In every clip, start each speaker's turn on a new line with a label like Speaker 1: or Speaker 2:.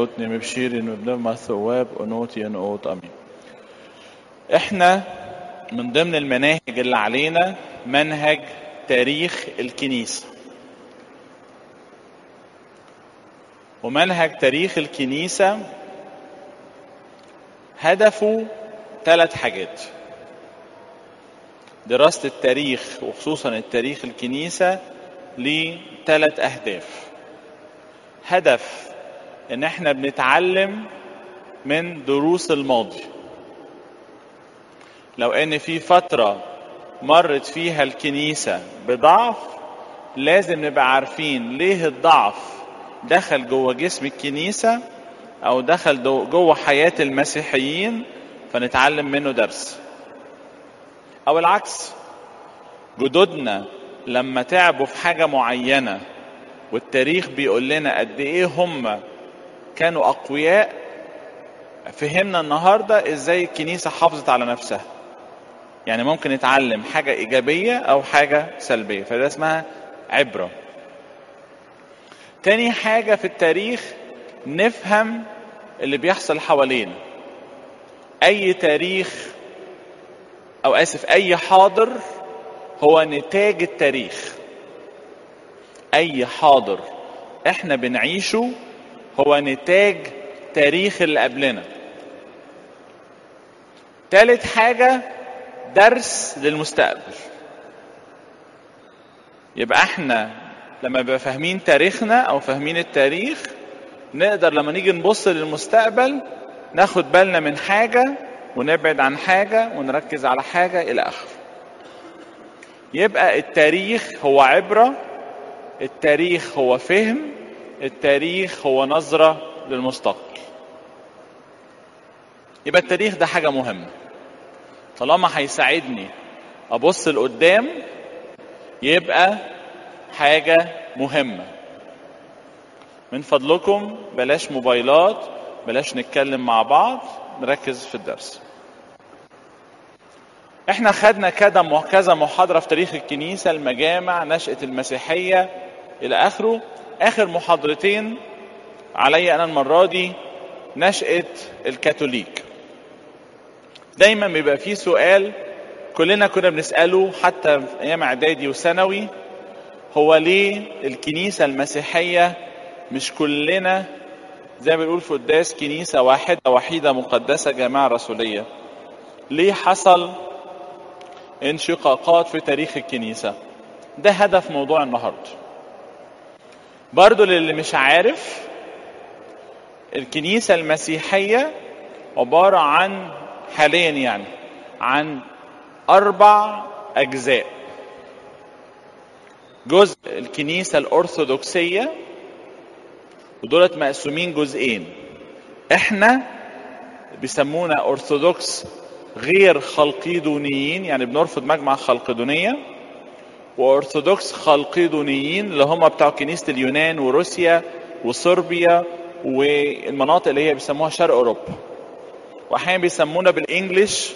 Speaker 1: جوت نمبشيرين وبنما ثواب ونوتي نقوط امين احنا من ضمن المناهج اللي علينا منهج تاريخ الكنيسة ومنهج تاريخ الكنيسة هدفه ثلاث حاجات دراسة التاريخ وخصوصا التاريخ الكنيسة لثلاث أهداف هدف إن احنا بنتعلم من دروس الماضي لو ان في فترة مرت فيها الكنيسة بضعف لازم نبقى عارفين ليه الضعف دخل جوه جسم الكنيسة او دخل جوه حياة المسيحيين فنتعلم منه درس او العكس جدودنا لما تعبوا في حاجة معينة والتاريخ بيقول لنا قد ايه هم كانوا اقوياء فهمنا النهارده ازاي الكنيسه حافظت على نفسها يعني ممكن نتعلم حاجه ايجابيه او حاجه سلبيه فده اسمها عبره تاني حاجه في التاريخ نفهم اللي بيحصل حوالينا اي تاريخ او اسف اي حاضر هو نتاج التاريخ اي حاضر احنا بنعيشه هو نتاج تاريخ اللي قبلنا تالت حاجة درس للمستقبل يبقى احنا لما بقى فاهمين تاريخنا او فاهمين التاريخ نقدر لما نيجي نبص للمستقبل ناخد بالنا من حاجة ونبعد عن حاجة ونركز على حاجة إلى آخره يبقى التاريخ هو عبرة التاريخ هو فهم التاريخ هو نظرة للمستقبل يبقى التاريخ ده حاجة مهمة طالما هيساعدني أبص لقدام يبقى حاجة مهمة من فضلكم بلاش موبايلات بلاش نتكلم مع بعض نركز في الدرس احنا خدنا كذا كذا محاضرة في تاريخ الكنيسة المجامع نشأة المسيحية إلى آخره آخر محاضرتين علي أنا المرة دي نشأة الكاثوليك دايما بيبقى فيه سؤال كلنا كنا بنسأله حتى في أيام إعدادي وثانوي هو ليه الكنيسة المسيحية مش كلنا زي ما بنقول في قداس كنيسة واحدة وحيدة مقدسة جماعة رسولية ليه حصل انشقاقات في تاريخ الكنيسة ده هدف موضوع النهاردة برضو للي مش عارف الكنيسة المسيحية عبارة عن حاليا يعني عن أربع أجزاء جزء الكنيسة الأرثوذكسية ودولت مقسومين جزئين احنا بيسمونا أرثوذكس غير خلقيدونيين يعني بنرفض مجمع خلقيدونية وأرثوذكس خلقيدونيين اللي هم بتوع كنيسة اليونان وروسيا وصربيا والمناطق اللي هي بيسموها شرق أوروبا وأحيانا بيسمونا بالإنجلش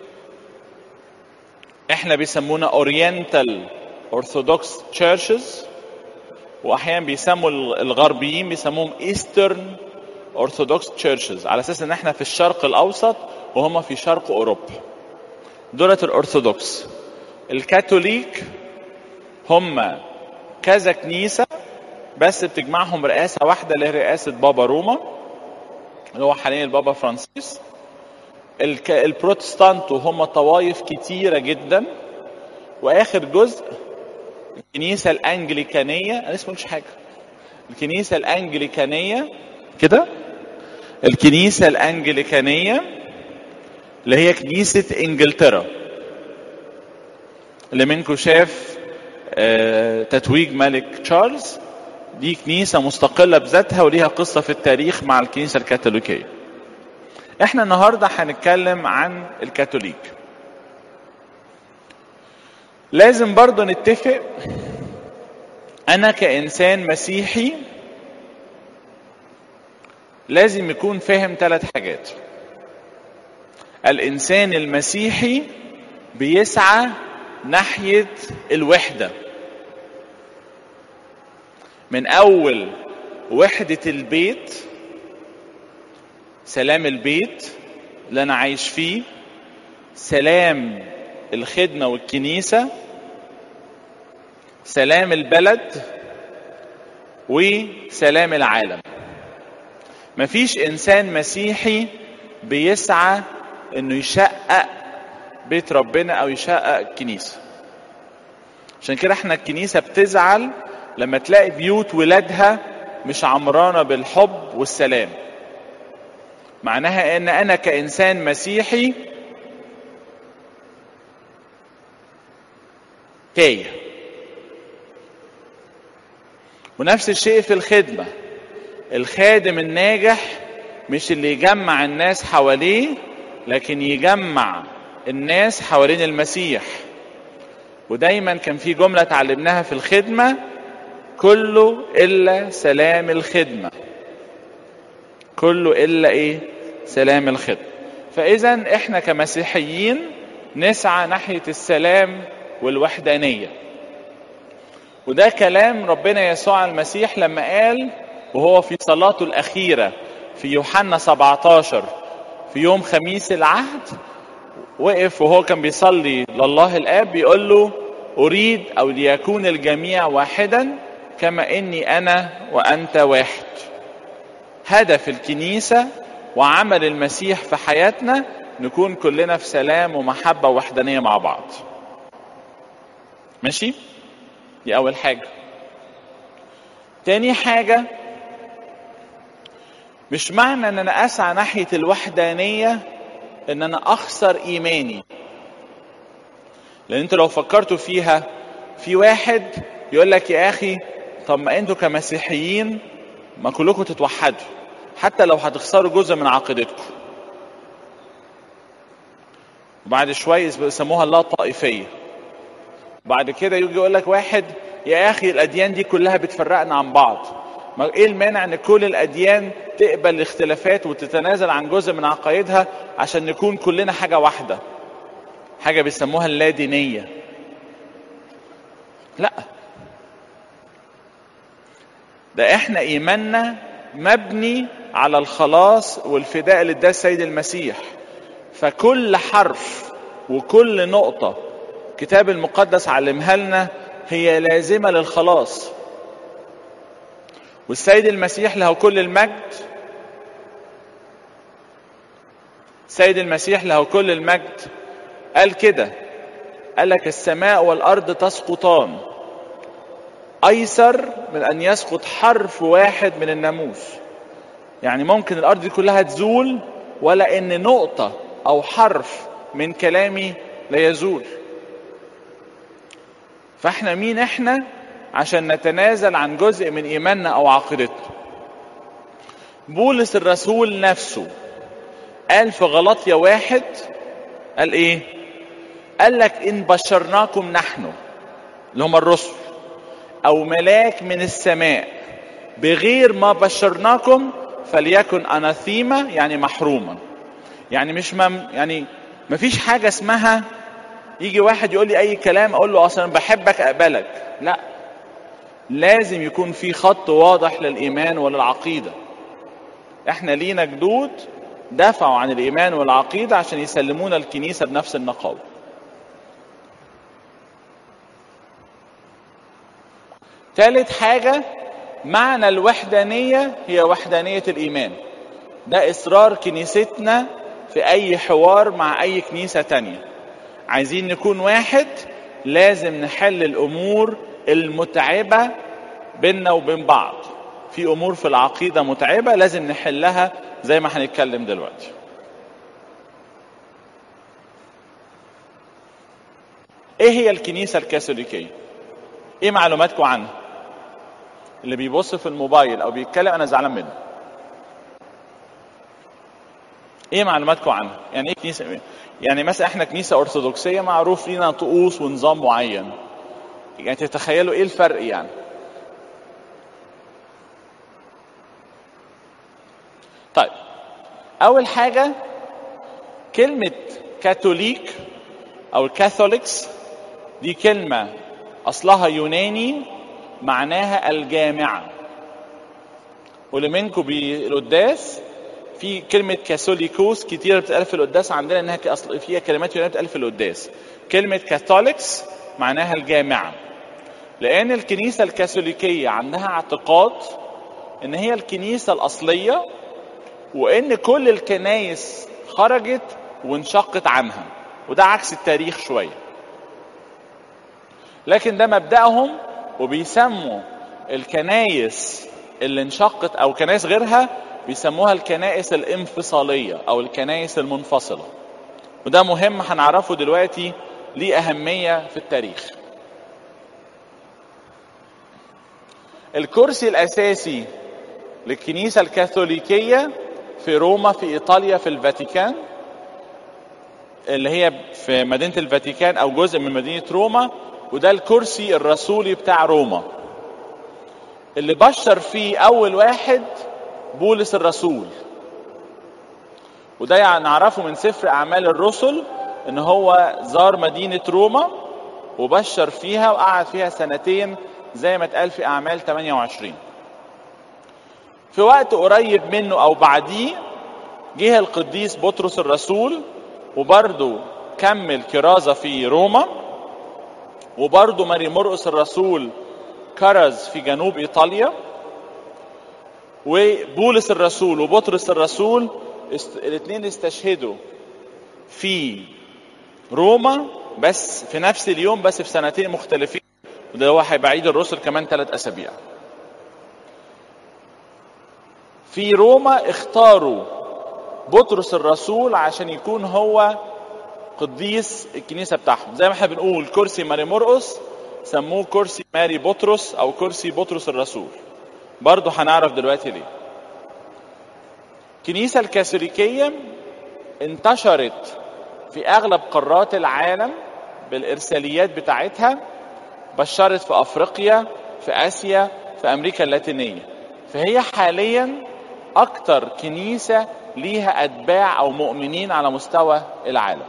Speaker 1: احنا بيسمونا اورينتال اورثودوكس تشيرشز واحيانا بيسموا الغربيين بيسموهم ايسترن اورثودوكس تشيرشز على اساس ان احنا في الشرق الاوسط وهم في شرق اوروبا دولت الارثوذكس الكاثوليك هم كذا كنيسة بس بتجمعهم رئاسة واحدة اللي هي رئاسة بابا روما اللي هو حاليا البابا فرانسيس الك... البروتستانت وهم طوائف كتيرة جدا واخر جزء الكنيسة الانجليكانية انا لسه مش حاجة الكنيسة الانجليكانية كده الكنيسة الانجليكانية اللي هي كنيسة انجلترا اللي منكم شاف آه تتويج ملك تشارلز دي كنيسة مستقلة بذاتها وليها قصة في التاريخ مع الكنيسة الكاثوليكية احنا النهاردة هنتكلم عن الكاثوليك لازم برضو نتفق انا كانسان مسيحي لازم يكون فاهم ثلاث حاجات الانسان المسيحي بيسعى ناحيه الوحده من اول وحده البيت سلام البيت اللي انا عايش فيه سلام الخدمه والكنيسه سلام البلد وسلام العالم مفيش انسان مسيحي بيسعى انه يشقق بيت ربنا او يشقق الكنيسه عشان كده احنا الكنيسه بتزعل لما تلاقي بيوت ولادها مش عمرانه بالحب والسلام معناها ان انا كانسان مسيحي تايه ونفس الشيء في الخدمه الخادم الناجح مش اللي يجمع الناس حواليه لكن يجمع الناس حوالين المسيح ودايما كان في جمله اتعلمناها في الخدمه كله الا سلام الخدمه كله الا ايه سلام الخدمه فاذا احنا كمسيحيين نسعى ناحيه السلام والوحدانيه وده كلام ربنا يسوع المسيح لما قال وهو في صلاته الاخيره في يوحنا 17 في يوم خميس العهد وقف وهو كان بيصلي لله الاب بيقول له اريد او ليكون الجميع واحدا كما اني انا وانت واحد هدف الكنيسه وعمل المسيح في حياتنا نكون كلنا في سلام ومحبه ووحدانيه مع بعض ماشي دي اول حاجه تاني حاجه مش معنى ان انا اسعى ناحيه الوحدانيه ان انا اخسر ايماني لان انتوا لو فكرتوا فيها في واحد يقول لك يا اخي طب ما انتوا كمسيحيين ما كلكم تتوحدوا حتى لو هتخسروا جزء من عقيدتكم وبعد شويه بيسموها اللا طائفيه بعد كده يجي يقول لك واحد يا اخي الاديان دي كلها بتفرقنا عن بعض ما ايه المانع ان كل الاديان تقبل الاختلافات وتتنازل عن جزء من عقائدها عشان نكون كلنا حاجه واحده حاجه بيسموها اللادينيه لا ده احنا ايماننا مبني على الخلاص والفداء اللي اداه السيد المسيح فكل حرف وكل نقطه الكتاب المقدس علمها لنا هي لازمه للخلاص والسيد المسيح له كل المجد السيد المسيح له كل المجد قال كده قال لك السماء والارض تسقطان ايسر من ان يسقط حرف واحد من الناموس يعني ممكن الارض دي كلها تزول ولا ان نقطه او حرف من كلامي لا يزول فاحنا مين احنا عشان نتنازل عن جزء من ايماننا او عقيدتنا بولس الرسول نفسه قال في غلطية واحد قال ايه قال لك ان بشرناكم نحن اللي هم الرسل او ملاك من السماء بغير ما بشرناكم فليكن اناثيما يعني محروما يعني مش مم يعني مفيش حاجه اسمها يجي واحد يقول لي اي كلام اقول له اصلا بحبك اقبلك لا لازم يكون في خط واضح للايمان وللعقيده احنا لينا جدود دافعوا عن الايمان والعقيده عشان يسلمونا الكنيسه بنفس النقاوه ثالث حاجه معنى الوحدانيه هي وحدانيه الايمان ده اصرار كنيستنا في اي حوار مع اي كنيسه تانيه عايزين نكون واحد لازم نحل الامور المتعبه بيننا وبين بعض في امور في العقيده متعبه لازم نحلها زي ما هنتكلم دلوقتي ايه هي الكنيسه الكاثوليكيه ايه معلوماتكم عنها اللي بيبص في الموبايل او بيتكلم انا زعلان منه ايه معلوماتكم عنها يعني ايه كنيسه يعني مثلا احنا كنيسه ارثوذكسيه معروف لينا طقوس ونظام معين يعني تتخيلوا ايه الفرق يعني طيب اول حاجه كلمه كاثوليك او الكاثوليكس دي كلمه اصلها يوناني معناها الجامعه واللي منكم بالقداس في كلمة كاثوليكوس كتير بتتقال في القداس عندنا انها اصل فيها كلمات يونانية بتتقال في القداس. كلمة كاثوليكس معناها الجامعة. لأن الكنيسة الكاثوليكية عندها اعتقاد إن هي الكنيسة الأصلية وإن كل الكنايس خرجت وانشقت عنها وده عكس التاريخ شوية. لكن ده مبدأهم وبيسموا الكنايس اللي انشقت او كنائس غيرها بيسموها الكنائس الانفصاليه او الكنائس المنفصله وده مهم هنعرفه دلوقتي ليه اهميه في التاريخ الكرسي الاساسي للكنيسه الكاثوليكيه في روما في ايطاليا في الفاتيكان اللي هي في مدينه الفاتيكان او جزء من مدينه روما وده الكرسي الرسولي بتاع روما اللي بشر فيه اول واحد بولس الرسول وده يعني نعرفه من سفر اعمال الرسل ان هو زار مدينه روما وبشر فيها وقعد فيها سنتين زي ما اتقال في اعمال 28 في وقت قريب منه او بعديه جه القديس بطرس الرسول وبرضه كمل كرازة في روما وبرضه ماري مرقس الرسول كرز في جنوب ايطاليا وبولس الرسول وبطرس الرسول است... الاثنين استشهدوا في روما بس في نفس اليوم بس في سنتين مختلفين وده هو هيبقى عيد الرسل كمان ثلاث اسابيع في روما اختاروا بطرس الرسول عشان يكون هو قديس الكنيسه بتاعهم زي ما احنا بنقول كرسي ماري مرقس سموه كرسي ماري بطرس او كرسي بطرس الرسول برضه هنعرف دلوقتي ليه الكنيسه الكاثوليكيه انتشرت في اغلب قارات العالم بالارساليات بتاعتها بشرت في افريقيا في اسيا في امريكا اللاتينيه فهي حاليا اكتر كنيسه ليها اتباع او مؤمنين على مستوى العالم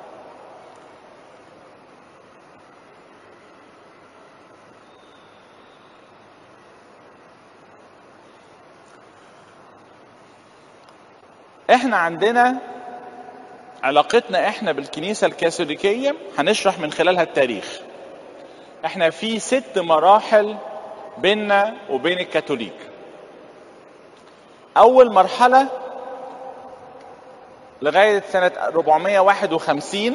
Speaker 1: احنا عندنا علاقتنا احنا بالكنيسه الكاثوليكيه هنشرح من خلالها التاريخ احنا في ست مراحل بيننا وبين الكاثوليك اول مرحله لغايه سنه 451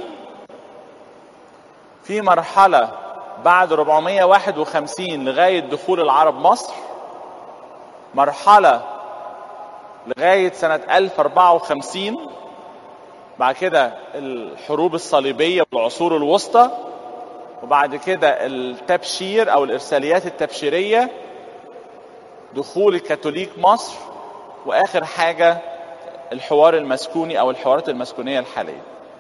Speaker 1: في مرحله بعد 451 لغايه دخول العرب مصر مرحله لغاية سنة 1054 بعد كده الحروب الصليبية والعصور الوسطى وبعد كده التبشير أو الإرساليات التبشيرية دخول الكاثوليك مصر وآخر حاجة الحوار المسكوني أو الحوارات المسكونية الحالية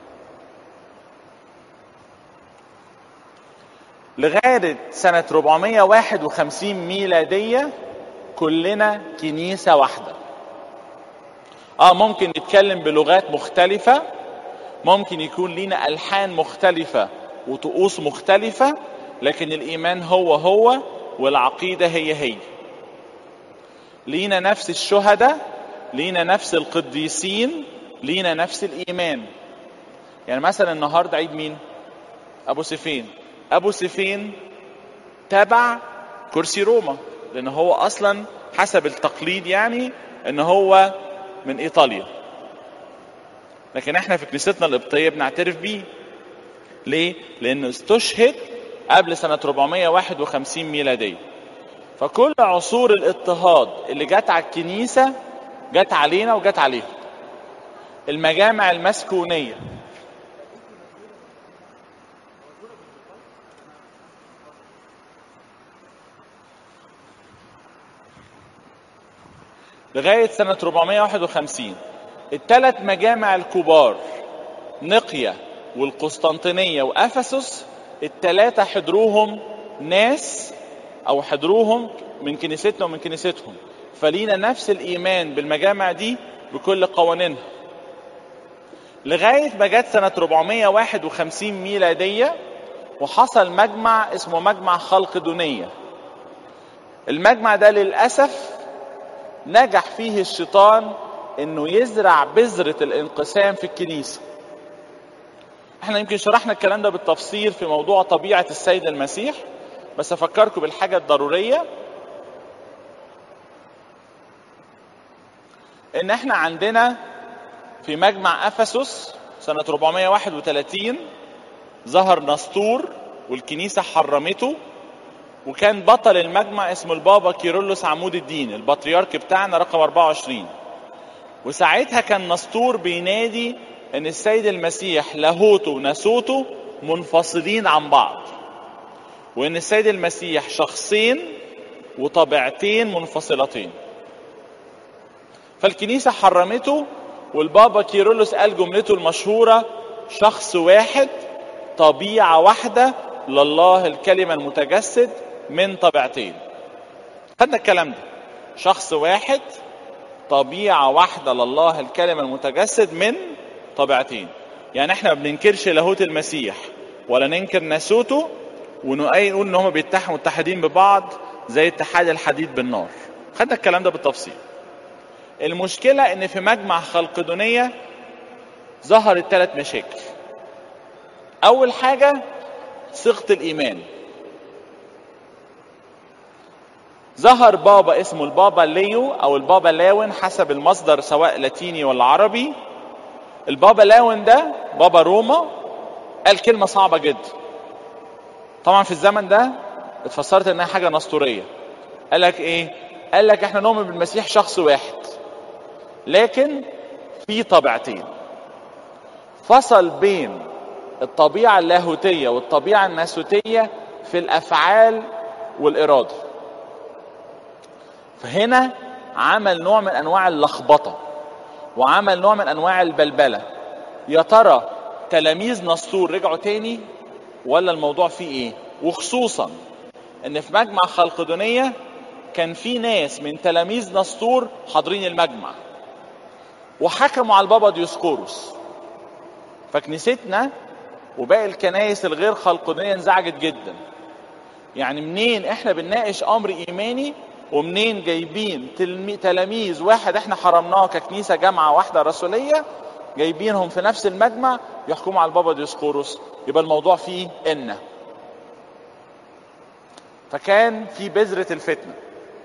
Speaker 1: لغاية سنة 451 ميلادية كلنا كنيسة واحدة اه ممكن نتكلم بلغات مختلفة ممكن يكون لينا ألحان مختلفة وطقوس مختلفة لكن الإيمان هو هو والعقيدة هي هي لينا نفس الشهداء لينا نفس القديسين لينا نفس الإيمان يعني مثلا النهاردة عيد مين أبو سفين أبو سفين تبع كرسي روما لأن هو أصلا حسب التقليد يعني ان هو من ايطاليا لكن احنا في كنيستنا القبطيه بنعترف بيه ليه لانه استشهد قبل سنه 451 ميلاديه فكل عصور الاضطهاد اللي جت على الكنيسه جت علينا وجت عليهم المجامع المسكونيه لغاية سنة 451 الثلاث مجامع الكبار نقيا والقسطنطينية وأفسس الثلاثة حضروهم ناس أو حضروهم من كنيستنا ومن كنيستهم فلينا نفس الإيمان بالمجامع دي بكل قوانينها لغاية ما جت سنة 451 ميلادية وحصل مجمع اسمه مجمع خلق دونية المجمع ده للأسف نجح فيه الشيطان انه يزرع بذرة الانقسام في الكنيسة احنا يمكن شرحنا الكلام ده بالتفصيل في موضوع طبيعة السيد المسيح بس افكركم بالحاجة الضرورية ان احنا عندنا في مجمع افسس سنة 431 ظهر نسطور والكنيسة حرمته وكان بطل المجمع اسمه البابا كيرلس عمود الدين البطريرك بتاعنا رقم 24 وساعتها كان نسطور بينادي ان السيد المسيح لاهوته وناسوته منفصلين عن بعض وان السيد المسيح شخصين وطبيعتين منفصلتين فالكنيسة حرمته والبابا كيرلس قال جملته المشهورة شخص واحد طبيعة واحدة لله الكلمة المتجسد من طبيعتين خدنا الكلام ده شخص واحد طبيعة واحدة لله الكلمة المتجسد من طبيعتين يعني احنا ما بننكرش لاهوت المسيح ولا ننكر ناسوته ونقول ان هم بيتحدوا متحدين ببعض زي اتحاد الحديد بالنار خدنا الكلام ده بالتفصيل المشكلة ان في مجمع خلقدونية ظهرت ثلاث مشاكل اول حاجة صيغة الايمان ظهر بابا اسمه البابا ليو او البابا لاون حسب المصدر سواء لاتيني ولا عربي البابا لاون ده بابا روما قال كلمة صعبة جدا طبعا في الزمن ده اتفسرت انها حاجة نسطورية قال لك ايه قال لك احنا نؤمن بالمسيح شخص واحد لكن في طبيعتين فصل بين الطبيعة اللاهوتية والطبيعة الناسوتية في الأفعال والإرادة فهنا عمل نوع من أنواع اللخبطة وعمل نوع من أنواع البلبلة يا ترى تلاميذ نسطور رجعوا تاني ولا الموضوع فيه ايه وخصوصا ان في مجمع خلقدونية كان في ناس من تلاميذ نسطور حاضرين المجمع وحكموا على البابا ديوسكوروس فكنيستنا وباقي الكنائس الغير خلقدونية انزعجت جدا يعني منين احنا بنناقش امر ايماني ومنين جايبين تلمي- تلاميذ واحد احنا حرمناه ككنيسة جامعة واحدة رسولية جايبينهم في نفس المجمع يحكموا على البابا ديوسكوروس يبقى الموضوع فيه إن فكان في بذرة الفتنة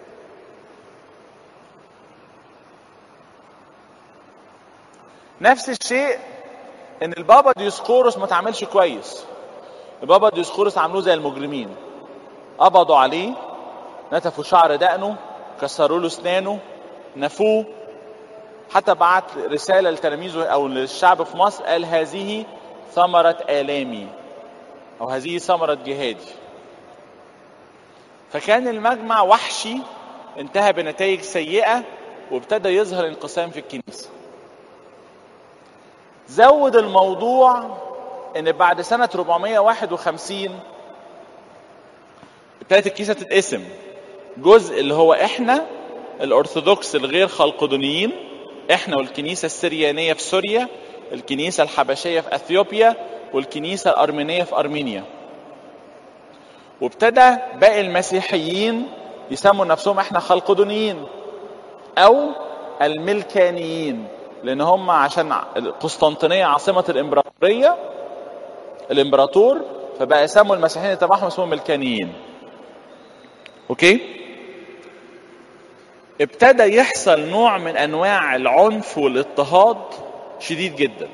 Speaker 1: نفس الشيء ان البابا ديوسكوروس ما تعملش كويس البابا ديوسكوروس عملوه زي المجرمين قبضوا عليه نتفوا شعر دقنه كسروا له اسنانه نفوه حتى بعت رسالة لتلاميذه أو للشعب في مصر قال هذه ثمرة آلامي أو هذه ثمرة جهادي فكان المجمع وحشي انتهى بنتائج سيئة وابتدى يظهر انقسام في الكنيسة زود الموضوع ان بعد سنة 451 ابتدت الكنيسة تتقسم جزء اللي هو احنا الارثوذكس الغير خلقدونيين احنا والكنيسة السريانية في سوريا الكنيسة الحبشية في اثيوبيا والكنيسة الارمينية في ارمينيا وابتدى باقي المسيحيين يسموا نفسهم احنا خلقدونيين او الملكانيين لان هم عشان قسطنطينيه عاصمه الامبراطوريه الامبراطور فبقى يسموا المسيحيين تبعهم اسمهم ملكانيين اوكي ابتدى يحصل نوع من انواع العنف والاضطهاد شديد جدا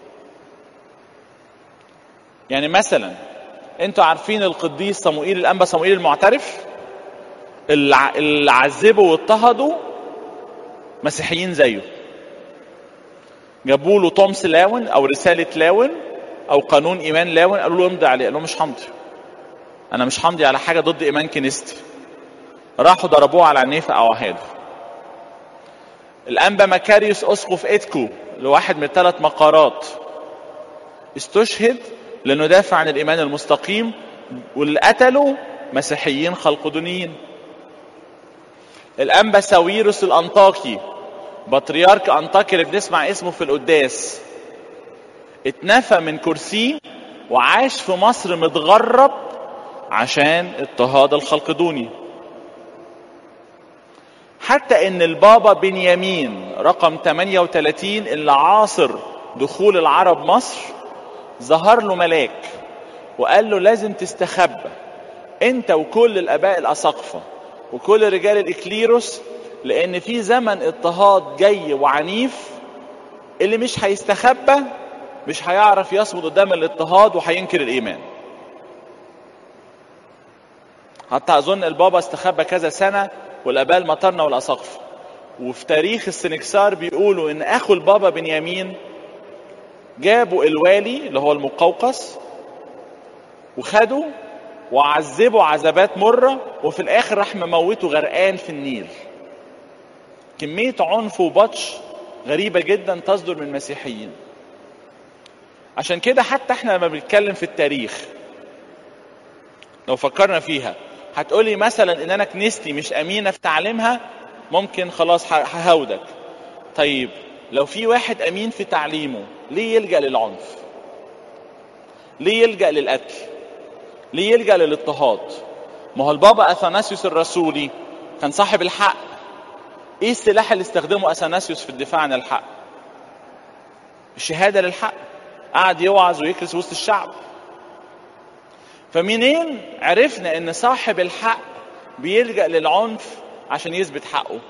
Speaker 1: يعني مثلا انتوا عارفين القديس صموئيل الانبا صموئيل المعترف اللي ع- اللي عذبوا واضطهدوا مسيحيين زيه جابوا له تومس لاون او رساله لاون او قانون ايمان لاون قالوا له امضي عليه قال له مش همضي انا مش همضي على حاجه ضد ايمان كنيستي راحوا ضربوه على النيفه او عهاده الانبا مكاريوس اسقف اتكو لواحد من الثلاث مقارات استشهد لانه دافع عن الايمان المستقيم واللي قتلوا مسيحيين خلقدونيين الانبا ساويروس الانطاكي بطريرك انطاكيا اللي بنسمع اسمه في القداس اتنفى من كرسيه وعاش في مصر متغرب عشان اضطهاد الخلقدوني حتى ان البابا بنيامين رقم 38 اللي عاصر دخول العرب مصر ظهر له ملاك وقال له لازم تستخبى انت وكل الاباء الاساقفه وكل رجال الاكليروس لان في زمن اضطهاد جاي وعنيف اللي مش هيستخبى مش هيعرف يصمد قدام الاضطهاد وهينكر الايمان حتى اظن البابا استخبى كذا سنه والاباء المطرنه والاساقفه وفي تاريخ السنكسار بيقولوا ان اخو البابا بنيامين جابوا الوالي اللي هو المقوقس وخدوا وعذبوا عذابات مرة وفي الآخر راح مموته غرقان في النيل كمية عنف وبطش غريبة جدا تصدر من المسيحيين عشان كده حتى احنا لما بنتكلم في التاريخ لو فكرنا فيها هتقولي مثلا ان انا كنيستي مش امينة في تعليمها ممكن خلاص ههودك طيب لو في واحد امين في تعليمه ليه يلجأ للعنف ليه يلجأ للقتل ليه يلجأ للاضطهاد ما هو البابا اثناسيوس الرسولي كان صاحب الحق ايه السلاح اللي استخدمه اثناسيوس في الدفاع عن الحق الشهادة للحق قعد يوعظ ويكرس وسط الشعب فمنين عرفنا ان صاحب الحق بيلجأ للعنف عشان يثبت حقه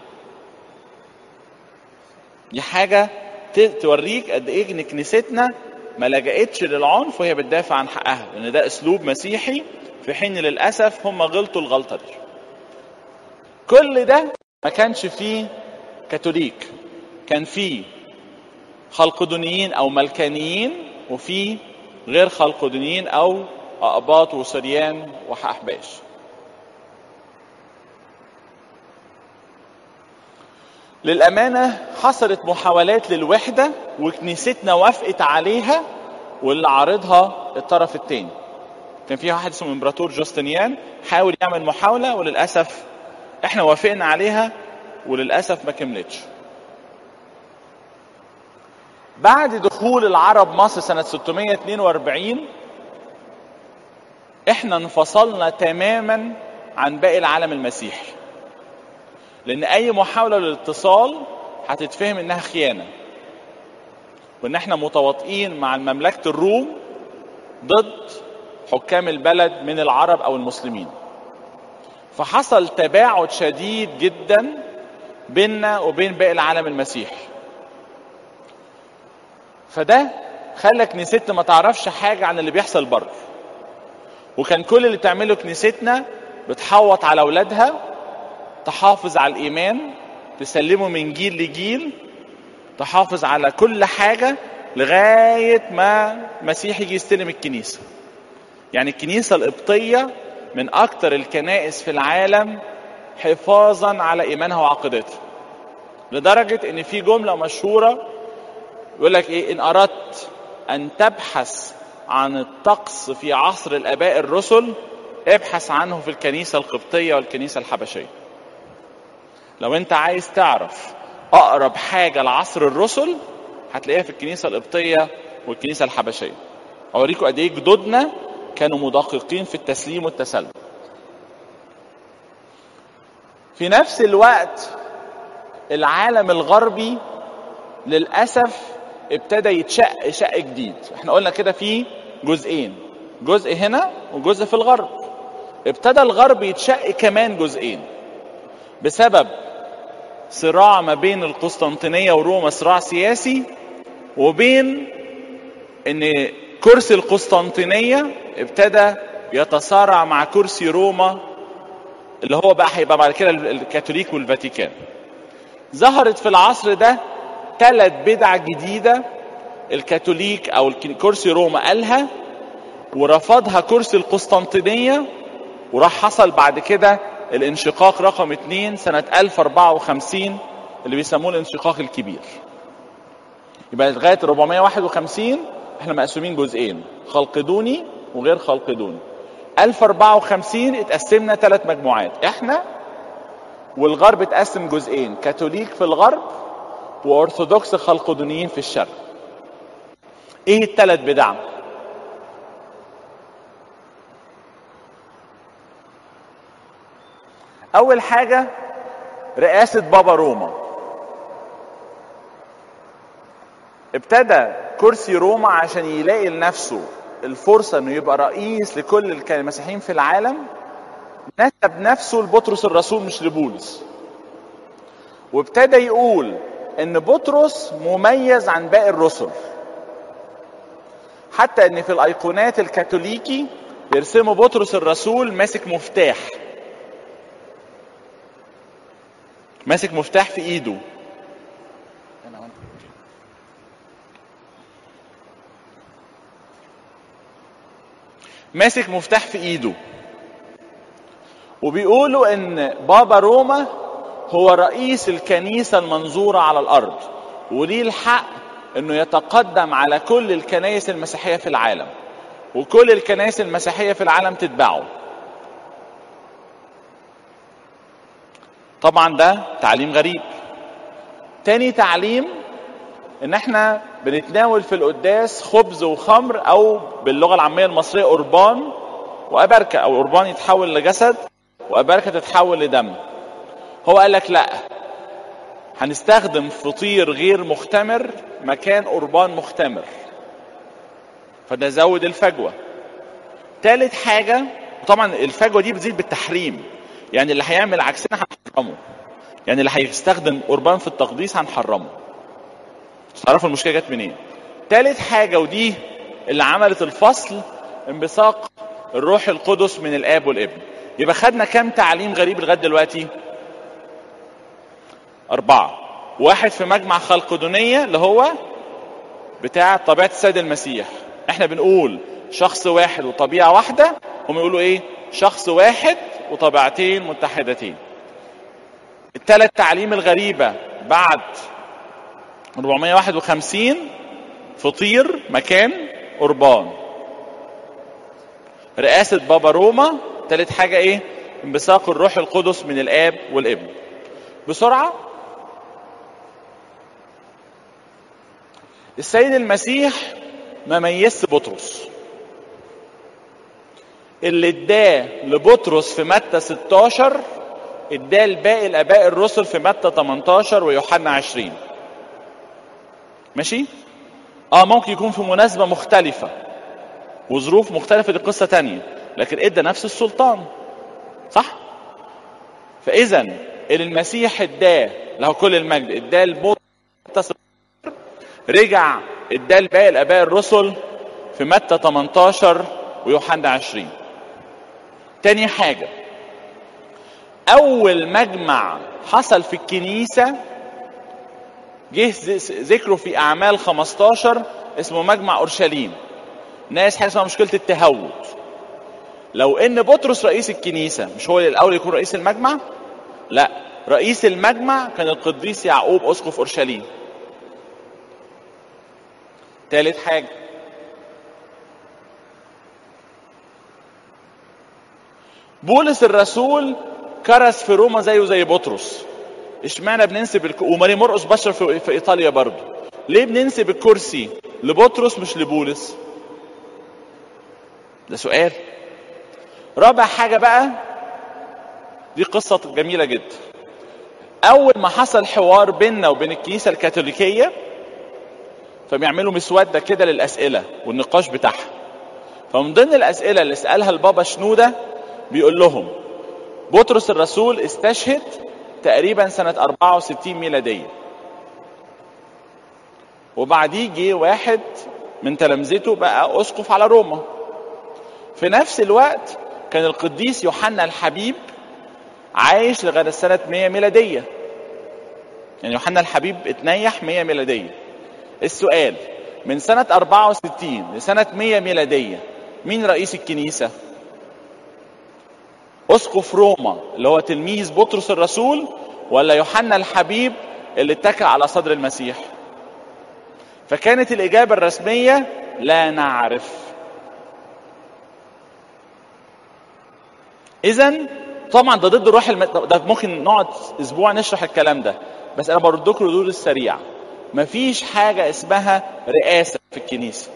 Speaker 1: دي حاجة توريك قد ايه ان كنيستنا ما لجأتش للعنف وهي بتدافع عن حقها لان ده اسلوب مسيحي في حين للاسف هم غلطوا الغلطه دي كل ده ما كانش فيه كاثوليك كان فيه خلقدونيين او ملكانيين وفي غير خلقدونيين او اقباط وسريان واحباش للأمانة حصلت محاولات للوحدة وكنيستنا وافقت عليها واللي عارضها الطرف الثاني كان في واحد اسمه امبراطور جوستنيان حاول يعمل محاولة وللأسف احنا وافقنا عليها وللأسف ما كملتش بعد دخول العرب مصر سنة 642 احنا انفصلنا تماما عن باقي العالم المسيحي لان اي محاوله للاتصال هتتفهم انها خيانه وان احنا متواطئين مع مملكه الروم ضد حكام البلد من العرب او المسلمين فحصل تباعد شديد جدا بيننا وبين باقي العالم المسيحي فده خلى كنيستنا ما تعرفش حاجه عن اللي بيحصل بره وكان كل اللي بتعمله كنيستنا بتحوط على اولادها تحافظ على الايمان تسلمه من جيل لجيل تحافظ على كل حاجه لغايه ما مسيح يجي يستلم الكنيسه يعني الكنيسه القبطيه من اكثر الكنائس في العالم حفاظا على ايمانها وعقيدتها لدرجه ان في جمله مشهوره يقول لك ايه ان اردت ان تبحث عن الطقس في عصر الاباء الرسل ابحث عنه في الكنيسه القبطيه والكنيسه الحبشيه لو انت عايز تعرف اقرب حاجه لعصر الرسل هتلاقيها في الكنيسه القبطيه والكنيسه الحبشيه اوريكم قد ايه جدودنا كانوا مدققين في التسليم والتسلم في نفس الوقت العالم الغربي للاسف ابتدى يتشق شق جديد احنا قلنا كده في جزئين جزء هنا وجزء في الغرب ابتدى الغرب يتشق كمان جزئين بسبب صراع ما بين القسطنطينية وروما صراع سياسي وبين ان كرسي القسطنطينية ابتدى يتصارع مع كرسي روما اللي هو بقى هيبقى بعد كده الكاثوليك والفاتيكان ظهرت في العصر ده ثلاث بدع جديدة الكاثوليك او كرسي روما قالها ورفضها كرسي القسطنطينية وراح حصل بعد كده الانشقاق رقم اتنين سنة 1054 اللي بيسموه الانشقاق الكبير يبقى لغاية 451 احنا مقسومين جزئين خلقدوني وغير خلقدوني 1054 اتقسمنا ثلاث مجموعات احنا والغرب اتقسم جزئين كاثوليك في الغرب وارثوذكس خلقدونيين في الشرق ايه الثلاث بدع اول حاجه رئاسة بابا روما ابتدى كرسي روما عشان يلاقي لنفسه الفرصة انه يبقى رئيس لكل المسيحيين في العالم نسب نفسه لبطرس الرسول مش لبولس وابتدى يقول ان بطرس مميز عن باقي الرسل حتى ان في الايقونات الكاثوليكي يرسموا بطرس الرسول ماسك مفتاح ماسك مفتاح في ايده ماسك مفتاح في ايده وبيقولوا ان بابا روما هو رئيس الكنيسة المنظورة على الارض وليه الحق انه يتقدم على كل الكنائس المسيحية في العالم وكل الكنائس المسيحية في العالم تتبعه طبعا ده تعليم غريب تاني تعليم ان احنا بنتناول في القداس خبز وخمر او باللغه العاميه المصريه قربان وابركه او قربان يتحول لجسد وابركه تتحول لدم هو قال لك لا هنستخدم فطير غير مختمر مكان قربان مختمر فده زود الفجوه تالت حاجه طبعا الفجوه دي بتزيد بالتحريم يعني اللي هيعمل عكسنا هنحرمه يعني اللي هيستخدم قربان في التقديس هنحرمه تعرفوا المشكله جت منين تالت حاجه ودي اللي عملت الفصل انبثاق الروح القدس من الاب والابن يبقى خدنا كام تعليم غريب لغايه دلوقتي أربعة واحد في مجمع خلقدونية اللي هو بتاع طبيعة السيد المسيح احنا بنقول شخص واحد وطبيعة واحدة هم يقولوا ايه شخص واحد وطبيعتين متحدتين الثلاث تعليم الغريبة بعد 451 فطير مكان قربان رئاسة بابا روما ثالث حاجة ايه انبثاق الروح القدس من الاب والابن بسرعة السيد المسيح ما ميزش بطرس اللي اداه لبطرس في متى 16 اداه لباقي الاباء الرسل في متى 18 ويوحنا 20 ماشي اه ممكن يكون في مناسبه مختلفه وظروف مختلفه دي قصه تانية لكن ادى نفس السلطان صح فاذا اللي المسيح اداه له كل المجد اداه لبطرس رجع اداه لباقي الاباء الرسل في متى 18 ويوحنا 20 تاني حاجه اول مجمع حصل في الكنيسه جه ذكره في اعمال 15 اسمه مجمع اورشليم ناس حاجه اسمها مشكله التهود لو ان بطرس رئيس الكنيسه مش هو اللي الاول يكون رئيس المجمع لا رئيس المجمع كان القديس يعقوب اسقف اورشليم ثالث حاجه بولس الرسول كرس في روما زيه زي بطرس اشمعنى بننسب الك... وماري مرقس بشر في... في ايطاليا برضه ليه بننسب الكرسي لبطرس مش لبولس ده سؤال رابع حاجة بقى دي قصة جميلة جدا أول ما حصل حوار بيننا وبين الكنيسة الكاثوليكية فبيعملوا مسودة كده للأسئلة والنقاش بتاعها فمن ضمن الأسئلة اللي سألها البابا شنودة بيقول لهم بطرس الرسول استشهد تقريبا سنة 64 ميلادية وبعديه جه واحد من تلامذته بقى أسقف على روما في نفس الوقت كان القديس يوحنا الحبيب عايش لغاية سنة 100 ميلادية يعني يوحنا الحبيب اتنيح 100 ميلادية السؤال من سنة 64 لسنة 100 ميلادية مين رئيس الكنيسة؟ اسقف روما اللي هو تلميذ بطرس الرسول ولا يوحنا الحبيب اللي اتكى على صدر المسيح فكانت الاجابه الرسميه لا نعرف اذا طبعا ده ضد روح الم... ده ممكن نقعد اسبوع نشرح الكلام ده بس انا برد لكم الردود السريعه مفيش حاجه اسمها رئاسه في الكنيسه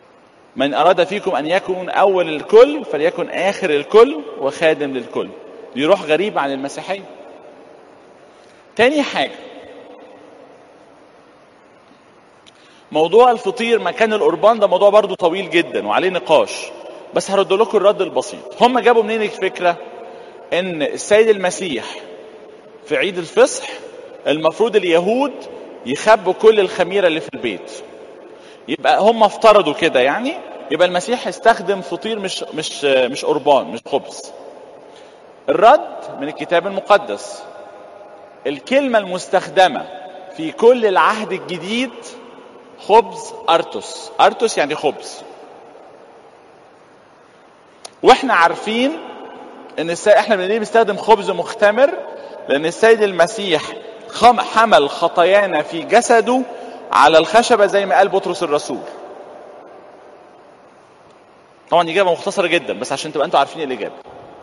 Speaker 1: من أراد فيكم أن يكون أول الكل فليكن آخر الكل وخادم للكل دي روح غريبة عن المسيحية تاني حاجة موضوع الفطير مكان القربان ده موضوع برضو طويل جدا وعليه نقاش بس هرد لكم الرد البسيط هم جابوا منين الفكرة ان السيد المسيح في عيد الفصح المفروض اليهود يخبوا كل الخميرة اللي في البيت يبقى هم افترضوا كده يعني يبقى المسيح استخدم فطير مش مش مش قربان مش خبز الرد من الكتاب المقدس الكلمة المستخدمة في كل العهد الجديد خبز أرتوس أرتوس يعني خبز واحنا عارفين ان السيد احنا ليه بنستخدم خبز مختمر لان السيد المسيح خم حمل خطايانا في جسده على الخشبة زي ما قال بطرس الرسول طبعا إجابة مختصرة جدا بس عشان تبقى أنتوا عارفين الإجابة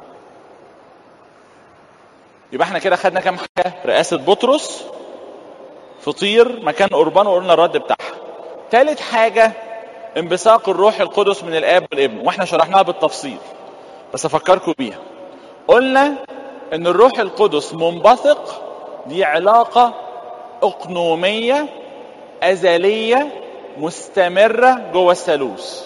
Speaker 1: يبقى احنا كده خدنا كام حاجة رئاسة بطرس فطير مكان قربان وقلنا الرد بتاعها تالت حاجة انبثاق الروح القدس من الآب والابن واحنا شرحناها بالتفصيل بس أفكركم بيها قلنا ان الروح القدس منبثق دي علاقة أقنومية أزلية مستمرة جوه الثالوث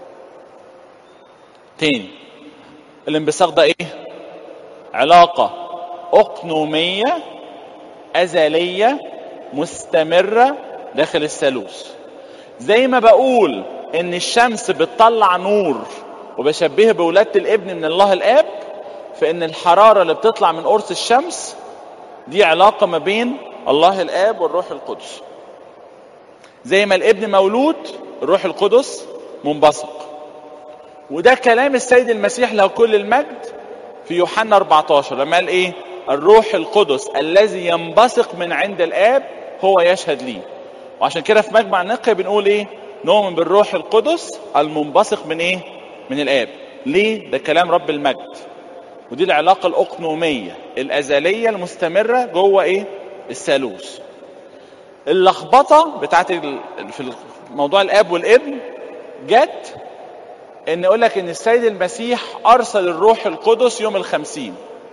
Speaker 1: تاني الانبثاق ده ايه علاقة أقنومية أزلية مستمرة داخل الثالوث زي ما بقول ان الشمس بتطلع نور وبشبهه بولادة الابن من الله الاب فان الحرارة اللي بتطلع من قرص الشمس دي علاقة ما بين الله الاب والروح القدس زي ما الابن مولود الروح القدس منبثق وده كلام السيد المسيح له كل المجد في يوحنا 14 لما قال ايه الروح القدس الذي ينبثق من عند الاب هو يشهد لي وعشان كده في مجمع نقي بنقول ايه نؤمن بالروح القدس المنبثق من ايه من الاب ليه ده كلام رب المجد ودي العلاقة الأقنومية الأزلية المستمرة جوه إيه؟ الثالوث. اللخبطة بتاعت في موضوع الآب والابن جت إن يقول لك إن السيد المسيح أرسل الروح القدس يوم الخمسين.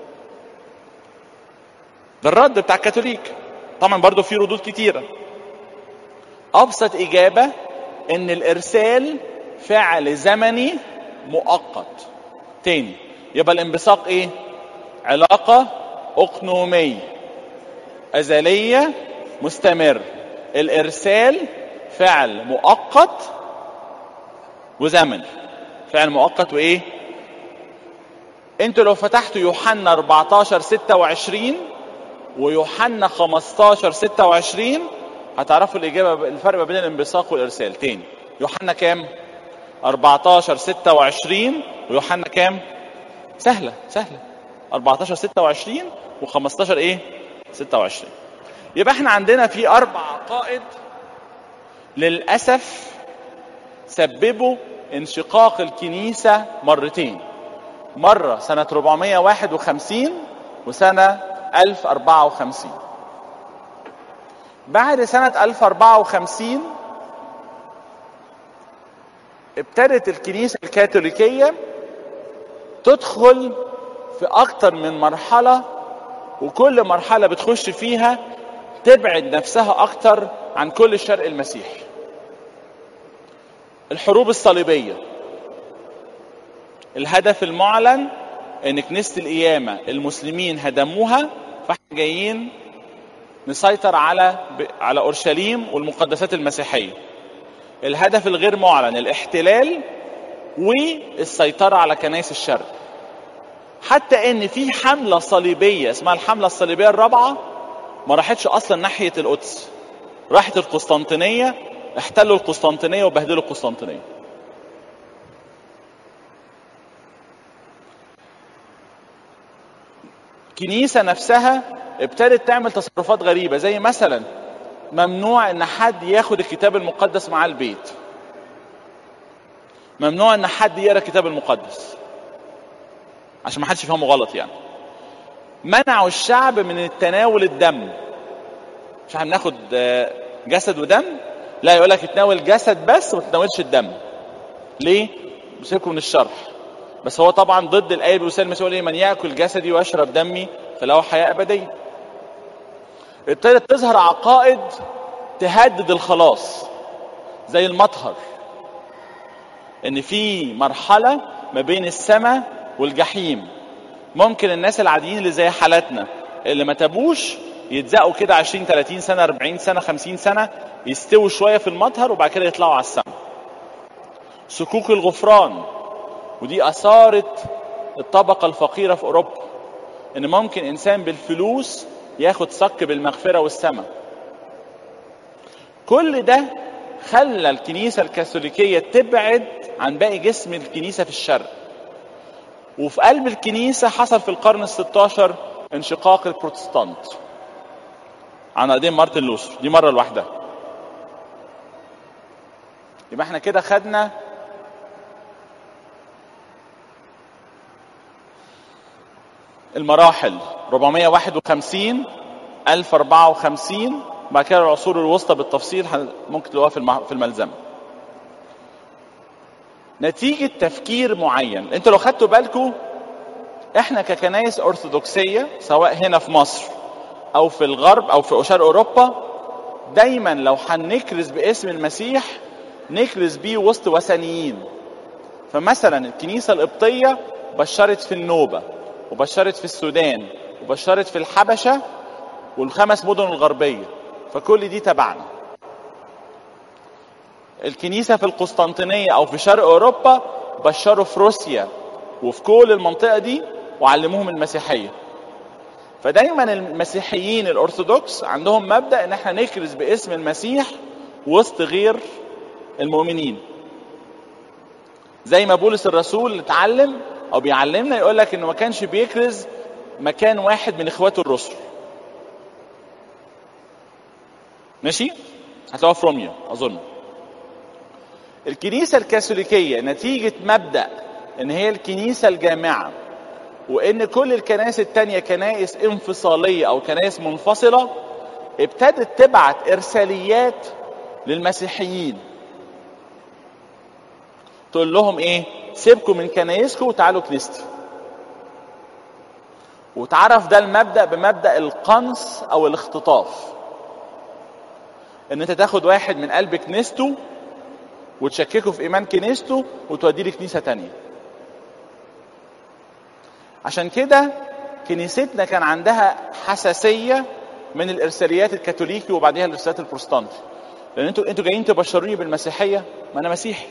Speaker 1: ده الرد بتاع الكاثوليك. طبعا برضو في ردود كتيرة. أبسط إجابة إن الإرسال فعل زمني مؤقت. تاني يبقى الانبثاق ايه علاقة اقنومية ازلية مستمر الارسال فعل مؤقت وزمني فعل مؤقت وايه انتوا لو فتحتوا يوحنا 14 26 ويوحنا 15 26 هتعرفوا الاجابه الفرق ما بين الانبثاق والارسال تاني يوحنا كام 14 26 ويوحنا كام سهلة سهلة 14 26 و15 ايه 26 يبقى احنا عندنا في اربع عقائد للاسف سببوا انشقاق الكنيسة مرتين مرة سنة 451 وسنة 1054 بعد سنة 1054 ابتدت الكنيسة الكاثوليكية تدخل في أكتر من مرحلة وكل مرحلة بتخش فيها تبعد نفسها أكتر عن كل الشرق المسيحي الحروب الصليبية الهدف المعلن ان كنيسة القيامة المسلمين هدموها فاحنا جايين نسيطر على على اورشليم والمقدسات المسيحية الهدف الغير معلن الاحتلال والسيطرة على كنائس الشرق حتى ان في حملة صليبية اسمها الحملة الصليبية الرابعة ما راحتش اصلا ناحية القدس راحت القسطنطينية احتلوا القسطنطينية وبهدلوا القسطنطينية الكنيسة نفسها ابتدت تعمل تصرفات غريبة زي مثلا ممنوع ان حد ياخد الكتاب المقدس معاه البيت ممنوع ان حد يقرا الكتاب المقدس عشان ما حدش يفهمه غلط يعني منعوا الشعب من التناول الدم مش هناخد جسد ودم لا يقول لك اتناول جسد بس وما تتناولش الدم ليه؟ بسيبكم من الشرح بس هو طبعا ضد الايه اللي المسيح يقول ايه من ياكل جسدي ويشرب دمي فله حياه ابديه ابتدت تظهر عقائد تهدد الخلاص زي المطهر ان في مرحله ما بين السماء والجحيم ممكن الناس العاديين اللي زي حالاتنا اللي ما تابوش يتزقوا كده 20 30 سنه 40 سنه 50 سنه يستووا شويه في المطهر وبعد كده يطلعوا على السماء سكوك الغفران ودي اثارت الطبقه الفقيره في اوروبا ان ممكن انسان بالفلوس ياخد صك بالمغفره والسماء كل ده خلى الكنيسه الكاثوليكيه تبعد عن باقي جسم الكنيسه في الشرق وفي قلب الكنيسه حصل في القرن ال 16 انشقاق البروتستانت عن قديم مارتن لوثر دي مره لوحدها يبقى احنا كده خدنا المراحل 451 1054 بعد كده العصور الوسطى بالتفصيل ممكن تلاقوها في في الملزمه نتيجة تفكير معين انتوا لو خدتوا بالكم احنا ككنايس ارثوذكسية سواء هنا في مصر او في الغرب او في شرق اوروبا دايما لو هنكرز باسم المسيح نكرز بيه وسط وثنيين فمثلا الكنيسة القبطية بشرت في النوبة وبشرت في السودان وبشرت في الحبشة والخمس مدن الغربية فكل دي تبعنا الكنيسة في القسطنطينية أو في شرق أوروبا بشروا في روسيا وفي كل المنطقة دي وعلموهم المسيحية فدايما المسيحيين الأرثوذكس عندهم مبدأ إن احنا نكرز باسم المسيح وسط غير المؤمنين زي ما بولس الرسول اتعلم أو بيعلمنا يقول لك إنه ما كانش بيكرز مكان واحد من إخواته الرسل ماشي هتلاقوها في روميا اظن الكنيسة الكاثوليكية نتيجة مبدأ ان هي الكنيسة الجامعة وان كل الكنائس التانية كنائس انفصالية او كنائس منفصلة ابتدت تبعت ارساليات للمسيحيين تقول لهم ايه سيبكم من كنايسكم وتعالوا كنيستي وتعرف ده المبدأ بمبدأ القنص او الاختطاف ان انت تاخد واحد من قلب كنيسته وتشككه في ايمان كنيسته وتوديه لكنيسه تانية عشان كده كنيستنا كان عندها حساسيه من الارساليات الكاثوليكي وبعدها الارساليات البروتستانتي لان انتوا انتوا جايين تبشروني بالمسيحيه ما انا مسيحي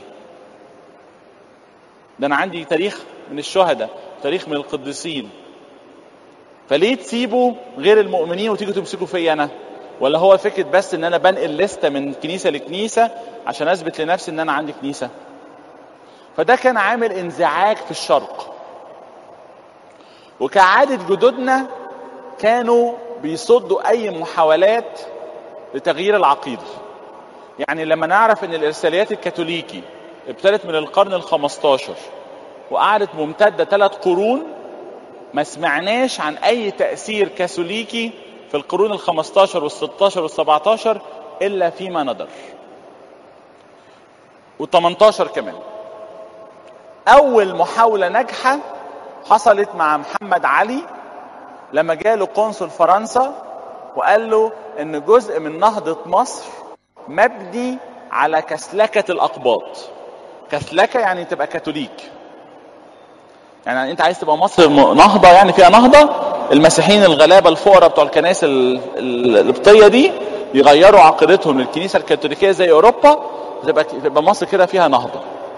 Speaker 1: ده انا عندي تاريخ من الشهداء تاريخ من القديسين فليه تسيبوا غير المؤمنين وتيجوا تمسكوا فيا انا ولا هو فكره بس ان انا بنقل لسته من كنيسه لكنيسه عشان اثبت لنفسي ان انا عندي كنيسه فده كان عامل انزعاج في الشرق وكعادة جدودنا كانوا بيصدوا اي محاولات لتغيير العقيدة يعني لما نعرف ان الارساليات الكاثوليكي ابتدت من القرن الخمستاشر وقعدت ممتدة ثلاث قرون ما سمعناش عن اي تأثير كاثوليكي في القرون ال 15 وال 16 وال 17 الا فيما ندر. وال 18 كمان. اول محاوله ناجحه حصلت مع محمد علي لما جاله قنصل فرنسا وقال له ان جزء من نهضه مصر مبني على كسلكه الاقباط. كسلكه يعني تبقى كاثوليك. يعني انت عايز تبقى مصر نهضه يعني فيها نهضه المسيحيين الغلابه الفقراء بتوع الكنائس القبطيه دي يغيروا عقيدتهم للكنيسه الكاثوليكيه زي اوروبا تبقى تبقى مصر كده فيها نهضه.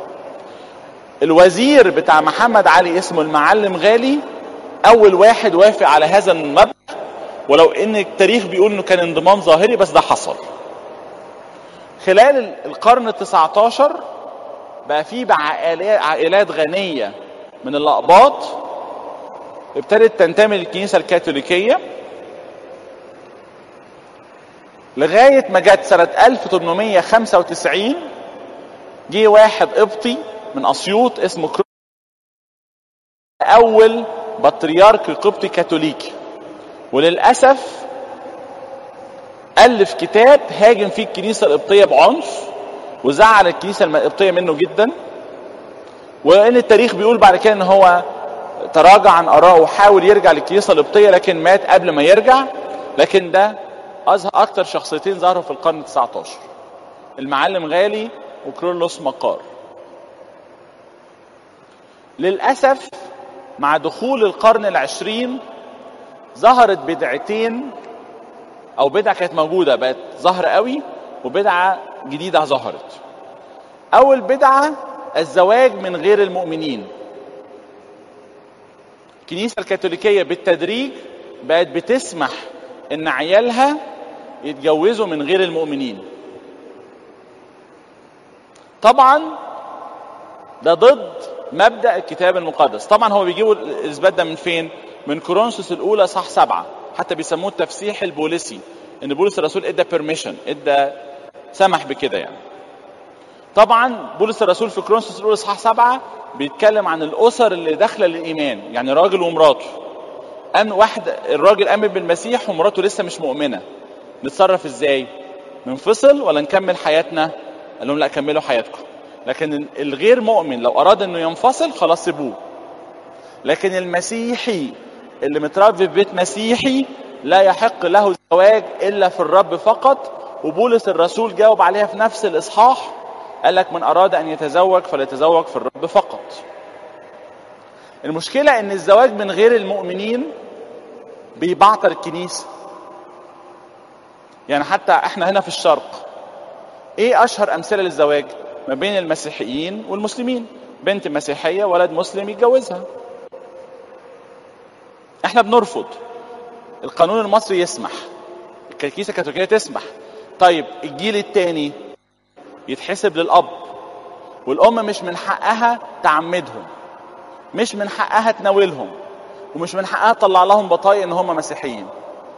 Speaker 1: الوزير بتاع محمد علي اسمه المعلم غالي اول واحد وافق على هذا المبدا ولو ان التاريخ بيقول انه كان انضمام ظاهري بس ده حصل. خلال القرن ال 19 بقى في عائلات غنيه من الاقباط ابتدت تنتمي للكنيسة الكاثوليكية لغاية ما جت سنة 1895 جه واحد قبطي من أسيوط اسمه كرو أول بطريرك قبطي كاثوليكي وللأسف ألف كتاب هاجم فيه الكنيسة القبطية بعنف وزعل الكنيسة القبطية منه جدا وان التاريخ بيقول بعد كده ان هو تراجع عن ارائه وحاول يرجع للكنيسه القبطيه لكن مات قبل ما يرجع لكن ده اظهر اكتر شخصيتين ظهروا في القرن ال 19 المعلم غالي وكرولوس مقار للاسف مع دخول القرن العشرين ظهرت بدعتين او بدعه كانت موجوده بقت ظاهره قوي وبدعه جديده ظهرت اول بدعه الزواج من غير المؤمنين الكنيسه الكاثوليكيه بالتدريج بقت بتسمح ان عيالها يتجوزوا من غير المؤمنين طبعا ده ضد مبدا الكتاب المقدس طبعا هو بيجيبوا الاثبات ده من فين من كورنثوس الاولى صح سبعة حتى بيسموه التفسيح البوليسي ان بولس الرسول ادى بيرميشن ادى سمح بكده يعني طبعا بولس الرسول في كورنثوس الاولى صح سبعة بيتكلم عن الاسر اللي داخله للايمان يعني راجل ومراته أم واحد الراجل امن بالمسيح ومراته لسه مش مؤمنه نتصرف ازاي ننفصل ولا نكمل حياتنا قال لهم لا كملوا حياتكم لكن الغير مؤمن لو اراد انه ينفصل خلاص سيبوه لكن المسيحي اللي متربي في بيت مسيحي لا يحق له الزواج الا في الرب فقط وبولس الرسول جاوب عليها في نفس الاصحاح قال لك من اراد ان يتزوج فليتزوج في الرب فقط المشكله ان الزواج من غير المؤمنين بيبعتر الكنيسه يعني حتى احنا هنا في الشرق ايه اشهر امثله للزواج ما بين المسيحيين والمسلمين بنت مسيحيه ولد مسلم يتجوزها احنا بنرفض القانون المصري يسمح الكنيسه الكاثوليكيه تسمح طيب الجيل الثاني يتحسب للاب والام مش من حقها تعمدهم مش من حقها تناولهم ومش من حقها تطلع لهم بطايق ان هم مسيحيين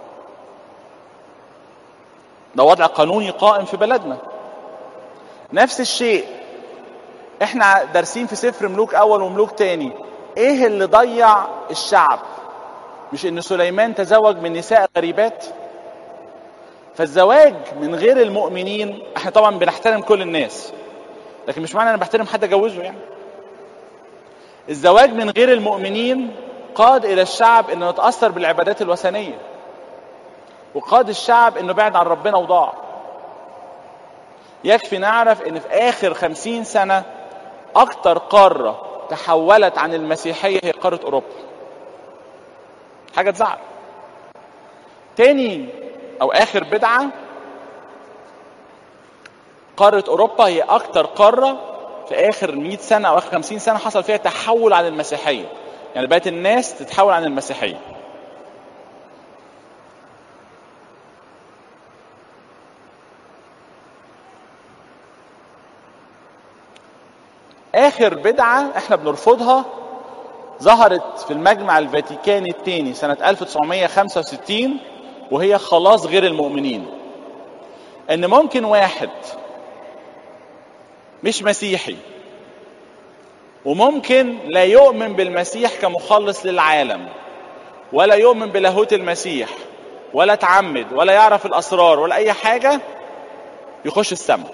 Speaker 1: ده وضع قانوني قائم في بلدنا نفس الشيء احنا دارسين في سفر ملوك اول وملوك تاني ايه اللي ضيع الشعب مش ان سليمان تزوج من نساء غريبات فالزواج من غير المؤمنين احنا طبعا بنحترم كل الناس لكن مش معنى انا بحترم حد اجوزه يعني الزواج من غير المؤمنين قاد الى الشعب انه يتاثر بالعبادات الوثنيه وقاد الشعب انه بعد عن ربنا وضاع يكفي نعرف ان في اخر خمسين سنة اكتر قارة تحولت عن المسيحية هي قارة اوروبا حاجة تزعل تاني او اخر بدعة قارة اوروبا هي اكتر قارة في اخر 100 سنة او اخر 50 سنة حصل فيها تحول عن المسيحية يعني بقت الناس تتحول عن المسيحية اخر بدعه احنا بنرفضها ظهرت في المجمع الفاتيكاني الثاني سنه 1965 وهي خلاص غير المؤمنين ان ممكن واحد مش مسيحي وممكن لا يؤمن بالمسيح كمخلص للعالم ولا يؤمن بلاهوت المسيح ولا تعمد ولا يعرف الاسرار ولا اي حاجه يخش السماء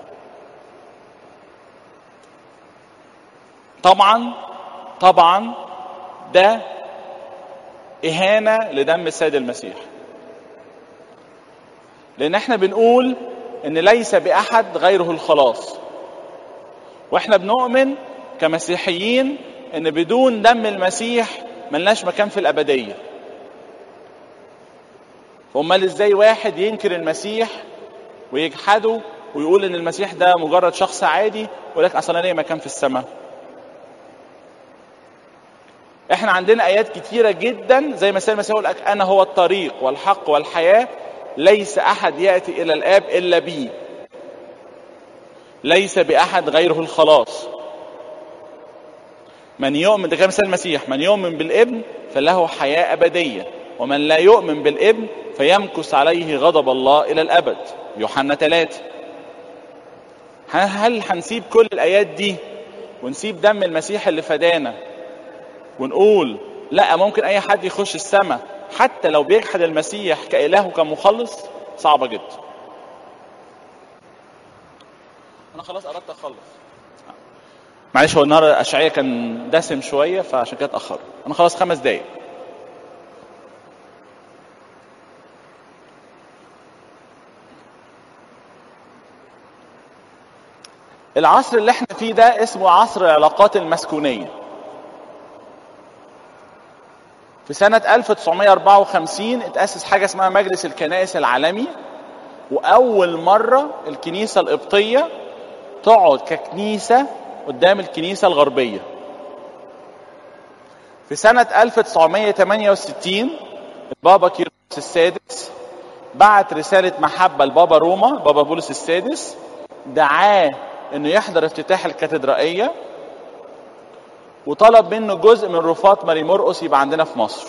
Speaker 1: طبعا طبعا ده إهانة لدم السيد المسيح لأن احنا بنقول إن ليس بأحد غيره الخلاص واحنا بنؤمن كمسيحيين إن بدون دم المسيح ملناش مكان في الأبدية فأمال إزاي واحد ينكر المسيح ويجحده ويقول إن المسيح ده مجرد شخص عادي ولكن أصلا ليه مكان في السماء احنا عندنا ايات كتيره جدا زي ما سيدنا المسيح يقول انا هو الطريق والحق والحياه ليس احد ياتي الى الاب الا بي ليس باحد غيره الخلاص من يؤمن ده كلام سيدنا المسيح من يؤمن بالابن فله حياه ابديه ومن لا يؤمن بالابن فيمكث عليه غضب الله الى الابد يوحنا ثلاثة هل هنسيب كل الايات دي ونسيب دم المسيح اللي فدانا ونقول لا ممكن اي حد يخش السماء حتى لو بيجحد المسيح كاله وكمخلص صعبه جدا انا خلاص قربت اخلص معلش هو النهارده اشعياء كان دسم شويه فعشان كده اتاخر انا خلاص خمس دقايق العصر اللي احنا فيه ده اسمه عصر العلاقات المسكونيه في سنة 1954 اتأسس حاجة اسمها مجلس الكنائس العالمي وأول مرة الكنيسة القبطية تقعد ككنيسة قدام الكنيسة الغربية. في سنة 1968 البابا كيروس السادس بعت رسالة محبة لبابا روما بابا بولس السادس دعاه انه يحضر افتتاح الكاتدرائية وطلب منه جزء من رفات ماري مرقس يبقى عندنا في مصر.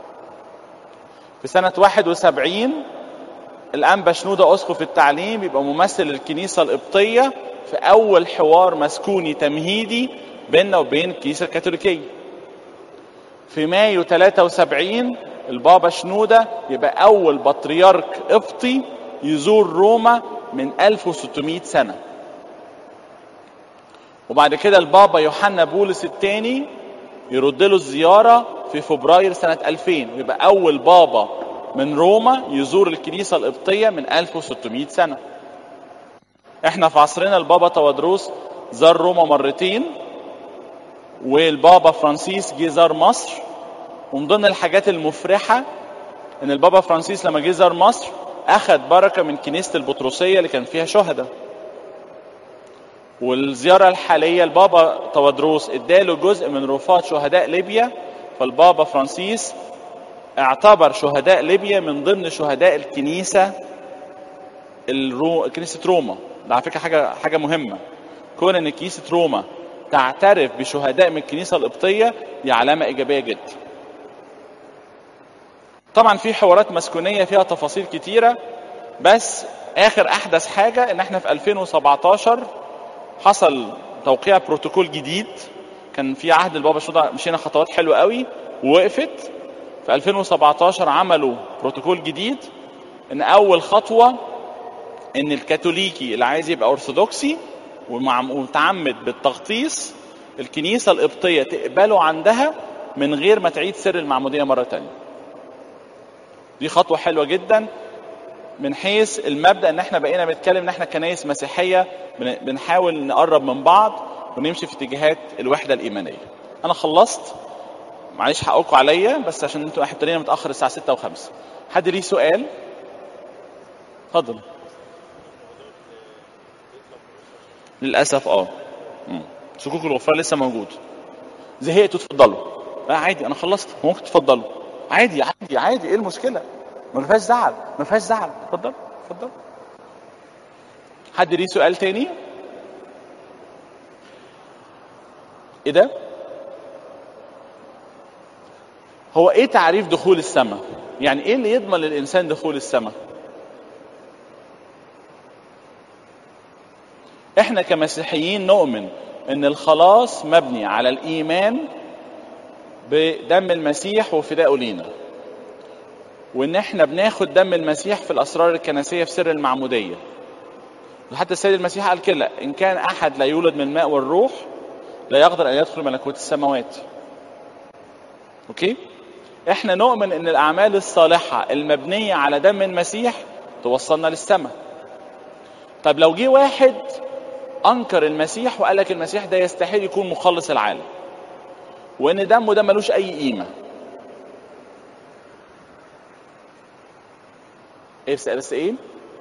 Speaker 1: في سنة 71 الأنبا شنودة أسقف التعليم يبقى ممثل الكنيسة القبطية في أول حوار مسكوني تمهيدي بيننا وبين الكنيسة الكاثوليكية. في مايو 73 البابا شنودة يبقى أول بطريرك قبطي يزور روما من 1600 سنة. وبعد كده البابا يوحنا بولس الثاني يرد له الزيارة في فبراير سنة 2000 ويبقى أول بابا من روما يزور الكنيسة القبطية من 1600 سنة. احنا في عصرنا البابا توادروس زار روما مرتين والبابا فرانسيس جه زار مصر ومن ضمن الحاجات المفرحة ان البابا فرانسيس لما جه زار مصر اخذ بركة من كنيسة البطرسية اللي كان فيها شهداء. والزيارة الحالية البابا توادروس اداله جزء من رفات شهداء ليبيا فالبابا فرانسيس اعتبر شهداء ليبيا من ضمن شهداء الكنيسة الرو... كنيسة روما ده على فكرة حاجة حاجة مهمة كون ان كنيسة روما تعترف بشهداء من الكنيسة القبطية دي علامة إيجابية جدا طبعا في حوارات مسكونية فيها تفاصيل كتيرة بس آخر أحدث حاجة إن احنا في 2017 حصل توقيع بروتوكول جديد كان في عهد البابا شنودة مشينا خطوات حلوة قوي ووقفت في 2017 عملوا بروتوكول جديد ان اول خطوه ان الكاثوليكي اللي عايز يبقى ارثوذكسي ومتعمد بالتغطيس الكنيسه القبطيه تقبله عندها من غير ما تعيد سر المعموديه مره تانية دي خطوه حلوه جدا من حيث المبدا ان احنا بقينا بنتكلم ان احنا كنايس مسيحيه بنحاول نقرب من بعض ونمشي في اتجاهات الوحده الايمانيه انا خلصت معلش حقكم عليا بس عشان انتوا ابتدينا متاخر الساعه 6 و5 حد ليه سؤال اتفضل للاسف اه مم. صكوك الغفران لسه موجود زهقتوا اتفضلوا لا عادي انا خلصت ممكن تفضلوا عادي عادي عادي ايه المشكله ما فيهاش زعل ما فيهاش زعل اتفضل اتفضل حد ليه سؤال تاني ايه ده هو ايه تعريف دخول السماء يعني ايه اللي يضمن للانسان دخول السماء احنا كمسيحيين نؤمن ان الخلاص مبني على الايمان بدم المسيح وفدائه لينا وان احنا بناخد دم المسيح في الاسرار الكنسيه في سر المعموديه وحتى السيد المسيح قال كده ان كان احد لا يولد من الماء والروح لا يقدر ان يدخل ملكوت السماوات اوكي احنا نؤمن ان الاعمال الصالحه المبنيه على دم المسيح توصلنا للسماء طب لو جه واحد انكر المسيح وقال لك المسيح ده يستحيل يكون مخلص العالم وان دمه ده ملوش اي قيمه ايه بس ايه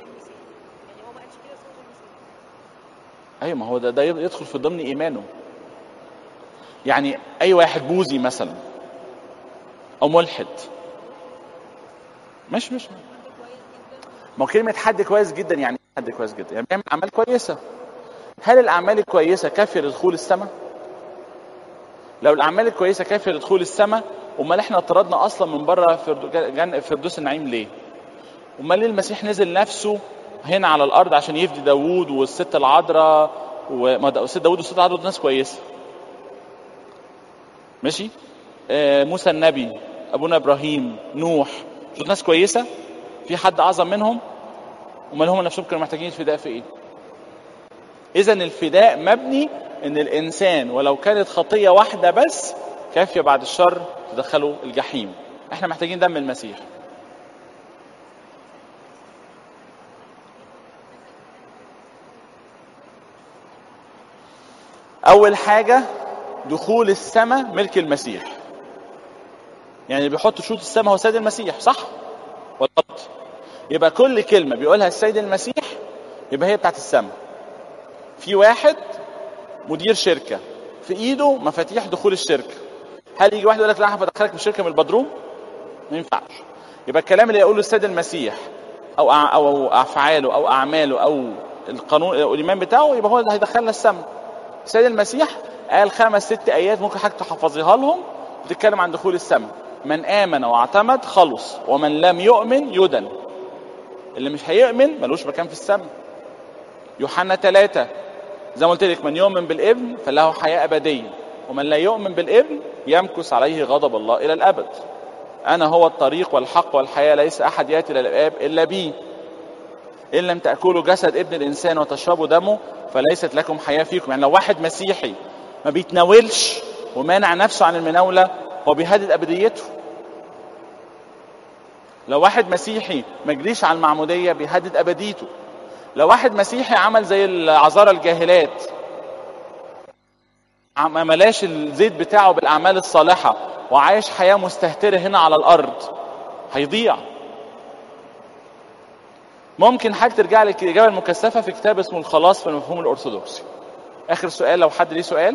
Speaker 1: ايوه ما هو ده ده يدخل في ضمن ايمانه يعني اي واحد بوذي مثلا او ملحد مش مش ما هو كلمة حد كويس جدا يعني حد كويس جدا يعني بيعمل أعمال كويسة هل الأعمال الكويسة كافية لدخول السماء؟ لو الأعمال الكويسة كافية لدخول السماء أمال إحنا طردنا أصلا من بره فردوس النعيم ليه؟ أمال ليه المسيح نزل نفسه هنا على الأرض عشان يفدي داوود والست العذراء والست داوود والست العذراء ناس كويسة ماشي؟ آه موسى النبي ابونا ابراهيم نوح دول ناس كويسه في حد اعظم منهم امال هم نفسهم كانوا محتاجين الفداء في ايه اذا الفداء مبني ان الانسان ولو كانت خطيه واحده بس كافيه بعد الشر تدخله الجحيم احنا محتاجين دم المسيح اول حاجه دخول السماء ملك المسيح يعني اللي بيحط شروط السماء هو السيد المسيح صح ولا غلط يبقى كل كلمه بيقولها السيد المسيح يبقى هي بتاعت السماء في واحد مدير شركه في ايده مفاتيح دخول الشركه هل يجي واحد يقول لك لا انا بدخلك من الشركه من البدروم ما ينفعش يبقى الكلام اللي يقوله السيد المسيح او أع- او افعاله او اعماله او القانون أو الايمان بتاعه يبقى هو اللي هيدخلنا السماء السيد المسيح قال خمس ست ايات ممكن حضرتك تحفظيها لهم بتتكلم عن دخول السماء من امن واعتمد خلص ومن لم يؤمن يدن اللي مش هيؤمن ملوش مكان في السماء يوحنا ثلاثة زي ما قلت لك من يؤمن بالابن فله حياة أبدية ومن لا يؤمن بالابن يمكث عليه غضب الله إلى الأبد أنا هو الطريق والحق والحياة ليس أحد يأتي إلى الآب إلا بي إن لم تأكلوا جسد ابن الإنسان وتشربوا دمه فليست لكم حياة فيكم يعني لو واحد مسيحي ما بيتناولش ومانع نفسه عن المناولة هو بيهدد أبديته لو واحد مسيحي ما جريش على المعمودية بيهدد أبديته لو واحد مسيحي عمل زي العذارى الجاهلات ما ملاش الزيت بتاعه بالأعمال الصالحة وعايش حياة مستهترة هنا على الأرض هيضيع ممكن حاجة ترجع لك الإجابة المكثفة في كتاب اسمه الخلاص في المفهوم الأرثوذكسي آخر سؤال لو حد ليه سؤال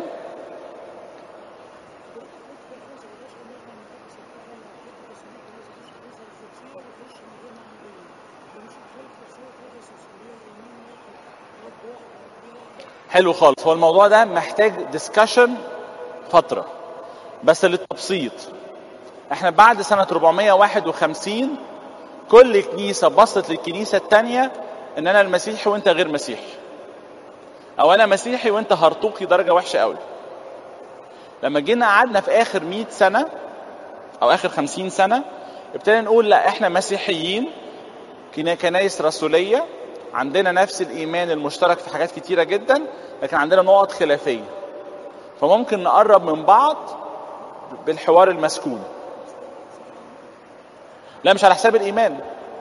Speaker 1: حلو خالص هو الموضوع ده محتاج ديسكشن فترة بس للتبسيط احنا بعد سنة 451 كل كنيسة بصت للكنيسة التانية ان انا المسيحي وانت غير مسيحي او انا مسيحي وانت هرطوقي درجة وحشة قوي لما جينا قعدنا في اخر 100 سنة او اخر 50 سنة ابتدينا نقول لا احنا مسيحيين كنا- كنايس رسولية عندنا نفس الايمان المشترك في حاجات كتيرة جدا لكن عندنا نقط خلافية فممكن نقرب من بعض بالحوار المسكون لا مش على حساب الايمان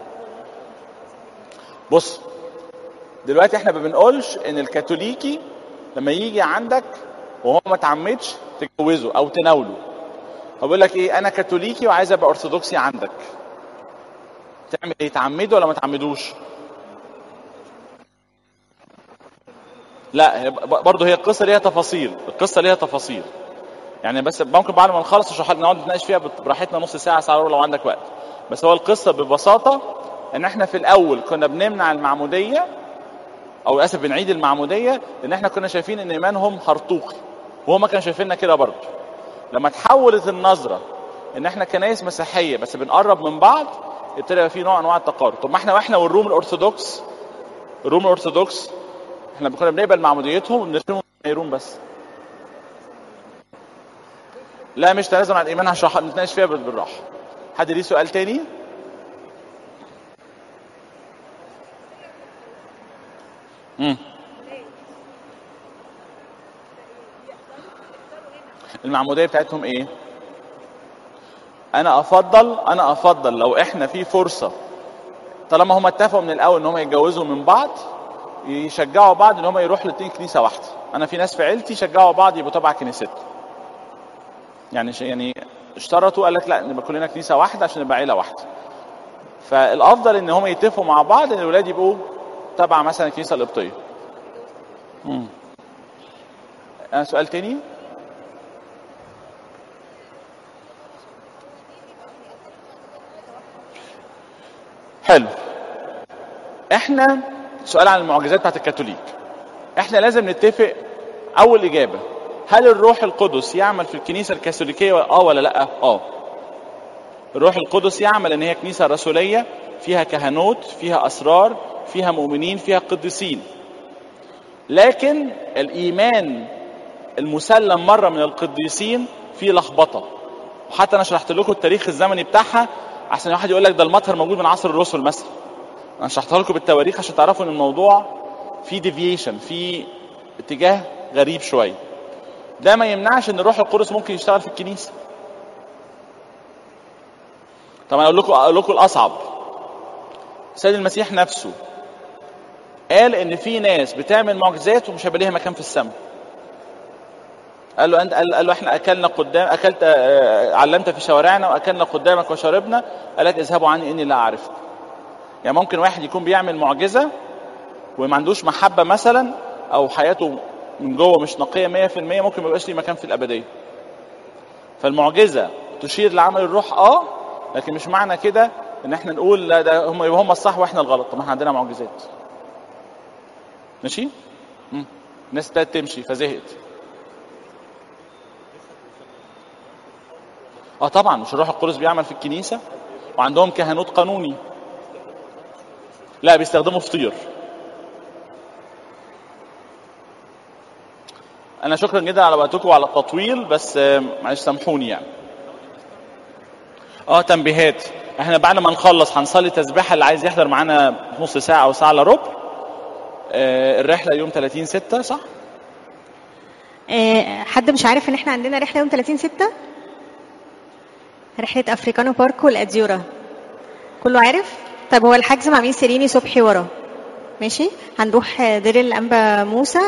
Speaker 1: بص دلوقتي احنا ما بنقولش ان الكاثوليكي لما يجي عندك وهو ما اتعمدش تتجوزه او تناوله هو بيقول لك ايه انا كاثوليكي وعايز ابقى ارثوذكسي عندك تعمل ايه تعمده ولا ما تعمدوش لا هي ب- برضه هي القصه ليها تفاصيل القصه ليها تفاصيل يعني بس ممكن بعد ما نخلص اشرح نقعد نتناقش فيها براحتنا نص ساعه ساعه وربع لو عندك وقت بس هو القصه ببساطه ان احنا في الاول كنا بنمنع المعموديه او اسف بنعيد المعموديه لان احنا كنا شايفين ان ايمانهم هرطوقي وهم كانوا شايفيننا كده برضه لما تحولت النظره ان احنا كنايس مسيحيه بس بنقرب من بعض ابتدى يبقى في نوع انواع التقارب طب ما احنا واحنا والروم الارثوذكس الروم الارثوذكس احنا كنا بنقبل معموديتهم وبنرسمهم يروم بس لا مش تنازل عن الايمان هشرح نتناقش فيها بالراحه حد ليه سؤال تاني امم المعموديه بتاعتهم ايه انا افضل انا افضل لو احنا في فرصه طالما هم اتفقوا من الاول ان هم يتجوزوا من بعض يشجعوا بعض ان هم يروحوا الاثنين كنيسه واحده انا في ناس في عيلتي شجعوا بعض يبقوا تبع كنيستهم يعني ش- يعني اشترطوا قال لك لا نبقى كلنا كنيسه واحده عشان نبقى عيله واحده فالافضل ان هم يتفقوا مع بعض ان الاولاد يبقوا تبع مثلا الكنيسه القبطيه مم. أنا سؤال تاني حلو احنا سؤال عن المعجزات بتاعت الكاثوليك احنا لازم نتفق اول اجابه هل الروح القدس يعمل في الكنيسه الكاثوليكيه اه ولا لا اه الروح القدس يعمل ان هي كنيسه رسوليه فيها كهنوت فيها اسرار فيها مؤمنين فيها قديسين لكن الايمان المسلم مره من القديسين فيه لخبطه وحتى انا شرحت لكم التاريخ الزمني بتاعها عشان واحد يقول لك ده المطهر موجود من عصر الرسل مثلا انا شرحتها لكم بالتواريخ عشان تعرفوا ان الموضوع فيه ديفيشن فيه اتجاه غريب شويه ده ما يمنعش ان الروح القدس ممكن يشتغل في الكنيسه طبعا اقول لكم اقول لكم الاصعب السيد المسيح نفسه قال ان في ناس بتعمل معجزات ومش هيبقى ليها مكان في السماء قال له انت قال له احنا اكلنا قدام اكلت آه، علمت في شوارعنا واكلنا قدامك وشربنا قال لك اذهبوا عني اني لا اعرفكم يعني ممكن واحد يكون بيعمل معجزه وما عندوش محبه مثلا او حياته من جوه مش نقيه 100% ممكن ما يبقاش ليه مكان في الابديه فالمعجزه تشير لعمل الروح اه لكن مش معنى كده ان احنا نقول لا ده هم يبقى هم الصح واحنا الغلط طب ما احنا عندنا معجزات ماشي مم. الناس ابتدت تمشي فزهقت اه طبعا مش الروح القدس بيعمل في الكنيسه وعندهم كهنوت قانوني لا بيستخدموا فطير انا شكرا جدا على وقتكم وعلى التطويل بس آه، معلش سامحوني يعني اه تنبيهات احنا بعد ما نخلص هنصلي تسبيحه اللي عايز يحضر معانا نص ساعه او ساعه الا ربع آه، الرحله يوم 30 6 صح
Speaker 2: آه، حد مش عارف ان احنا عندنا رحله يوم 30 6 رحله افريكانو بارك والاديورا كله عارف طيب هو الحجز مع مين سيريني صبحي ورا ماشي هنروح دير الانبا موسى